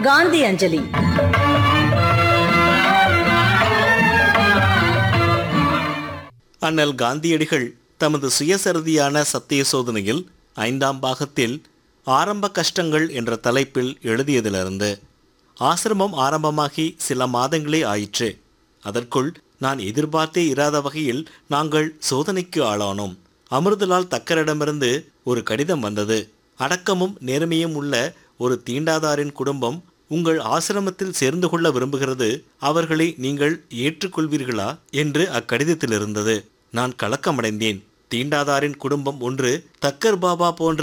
காந்தி அஞ்சலி அண்ணல் காந்தியடிகள் தமது சுயசரிதியான சத்திய சோதனையில் ஐந்தாம் பாகத்தில் ஆரம்ப கஷ்டங்கள் என்ற தலைப்பில் எழுதியதிலிருந்து ஆசிரமம் ஆரம்பமாகி சில மாதங்களே ஆயிற்று அதற்குள் நான் எதிர்பார்த்தே இராத வகையில் நாங்கள் சோதனைக்கு ஆளானோம் அமிர்தலால் தக்கரிடமிருந்து ஒரு கடிதம் வந்தது அடக்கமும் நேர்மையும் உள்ள ஒரு தீண்டாதாரின் குடும்பம் உங்கள் ஆசிரமத்தில் சேர்ந்து கொள்ள விரும்புகிறது அவர்களை நீங்கள் ஏற்றுக்கொள்வீர்களா என்று அக்கடிதத்தில் இருந்தது நான் கலக்கமடைந்தேன் தீண்டாதாரின் குடும்பம் ஒன்று தக்கர் பாபா போன்ற